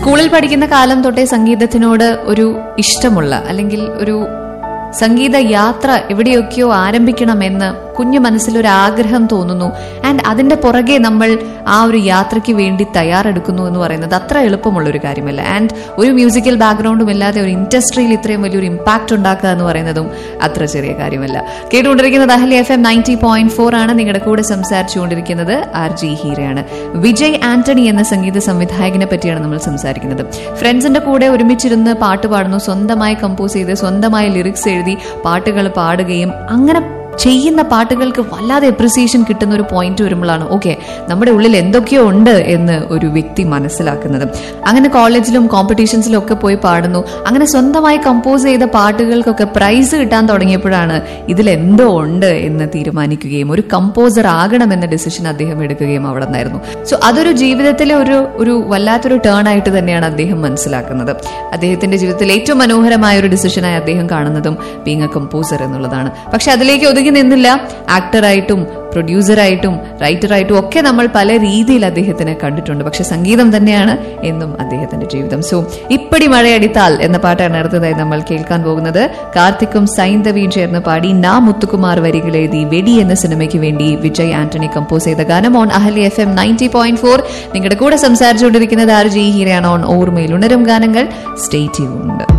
സ്കൂളിൽ പഠിക്കുന്ന കാലം തൊട്ടേ സംഗീതത്തിനോട് ഒരു ഇഷ്ടമുള്ള അല്ലെങ്കിൽ ഒരു സംഗീത യാത്ര എവിടെയൊക്കെയോ ആരംഭിക്കണമെന്ന് കുഞ്ഞു മനസ്സിൽ ഒരു ആഗ്രഹം തോന്നുന്നു ആൻഡ് അതിന്റെ പുറകെ നമ്മൾ ആ ഒരു യാത്രയ്ക്ക് വേണ്ടി തയ്യാറെടുക്കുന്നു എന്ന് പറയുന്നത് അത്ര എളുപ്പമുള്ള ഒരു കാര്യമല്ല ആൻഡ് ഒരു മ്യൂസിക്കൽ ബാക്ക്ഗ്രൗണ്ടും ഇല്ലാതെ ഒരു ഇൻഡസ്ട്രിയിൽ ഇത്രയും വലിയൊരു ഇമ്പാക്ട് ഉണ്ടാക്കുക എന്ന് പറയുന്നതും അത്ര ചെറിയ കാര്യമല്ല കേട്ടുകൊണ്ടിരിക്കുന്നത് Ahali F M ninety point four ആണ് നിങ്ങളുടെ കൂടെ സംസാരിച്ചുകൊണ്ടിരിക്കുന്നത് ആർ ജി ഹീരയാണ് വിജയ് ആന്റണി എന്ന സംഗീത സംവിധായകനെ പറ്റിയാണ് നമ്മൾ സംസാരിക്കുന്നത് ഫ്രണ്ട്സിന്റെ കൂടെ ഒരുമിച്ചിരുന്ന് പാട്ട് പാടുന്നു സ്വന്തമായി കമ്പോസ് ചെയ്ത് സ്വന്തമായി ലിറിക്സ് എഴുതി പാട്ടുകൾ പാടുകയും അങ്ങനെ ചെയ്യുന്ന പാട്ടുകൾക്ക് വല്ലാതെ അപ്രിസിയേഷൻ കിട്ടുന്ന ഒരു പോയിന്റ് വരുമ്പോഴാണ് ഓക്കെ നമ്മുടെ ഉള്ളിൽ എന്തൊക്കെയോ ഉണ്ട് എന്ന് ഒരു വ്യക്തി മനസ്സിലാക്കുന്നത് അങ്ങനെ കോളേജിലും കോമ്പറ്റീഷൻസിലും ഒക്കെ പോയി പാടുന്നു അങ്ങനെ സ്വന്തമായി കമ്പോസ് ചെയ്ത പാട്ടുകൾക്കൊക്കെ പ്രൈസ് കിട്ടാൻ തുടങ്ങിയപ്പോഴാണ് ഇതിൽ എന്തോ ഉണ്ട് എന്ന് തീരുമാനിക്കുകയും ഒരു കമ്പോസർ ആകണമെന്ന ഡിസിഷൻ അദ്ദേഹം എടുക്കുകയും അവിടെ നിന്നായിരുന്നു സോ അതൊരു ജീവിതത്തിലെ ഒരു ഒരു വല്ലാത്തൊരു ടേൺ ആയിട്ട് തന്നെയാണ് അദ്ദേഹം മനസ്സിലാക്കുന്നത് അദ്ദേഹത്തിന്റെ ജീവിതത്തിൽ ഏറ്റവും മനോഹരമായ ഒരു ഡിസിഷനായി അദ്ദേഹം കാണുന്നതും ബീങ് എ കമ്പോസർ എന്നുള്ളതാണ് പക്ഷെ അതിലേക്ക് ഒതുങ്ങി നിന്നില്ല ആക്ടറായിട്ടും പ്രൊഡ്യൂസറായിട്ടും റൈറ്ററായിട്ടും ഒക്കെ നമ്മൾ പല രീതിയിൽ അദ്ദേഹത്തിനെ കണ്ടിട്ടുണ്ട് പക്ഷെ സംഗീതം തന്നെയാണ് എന്നും അദ്ദേഹത്തിന്റെ ജീവിതം സോ ഇപ്പടി മഴയടിത്താൽ എന്ന പാട്ടാണ് അടുത്തതായി നമ്മൾ കേൾക്കാൻ പോകുന്നത് കാർത്തിക്കും സൈന്ധവിയും ചേർന്ന് പാടി നാ മുത്തുകുമാർ വരികളെഴുതി വെടി എന്ന സിനിമയ്ക്ക് വേണ്ടി വിജയ് ആന്റണി കമ്പോസ് ചെയ്ത ഗാനം on Ahali F M ninety point four നിങ്ങളുടെ കൂടെ സംസാരിച്ചുകൊണ്ടിരിക്കുന്നത് ആർ ജി ഹീരയാണ് ഓൺ ഓർമ്മയിൽ ഉണരും ഗാനങ്ങൾ സ്റ്റേ ട്യൂൺഡ്